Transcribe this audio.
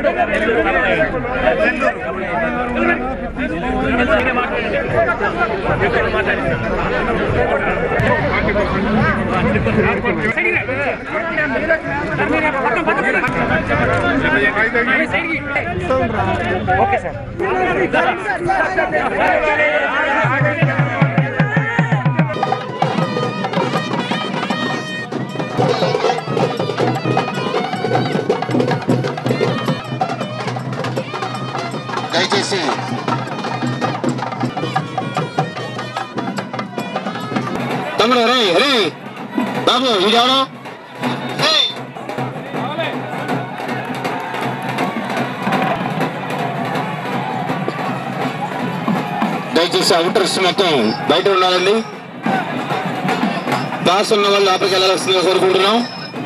దయచేసి తమ్ముడు రే రే బాబు ఇదెవడు దయచేసి అవుటర్స్ మొత్తం బయట ఉండాలండి పాస్ ఉన్న వాళ్ళు లోపలికి వెళ్ళాల్సిందిగా కోరుకుంటున్నాం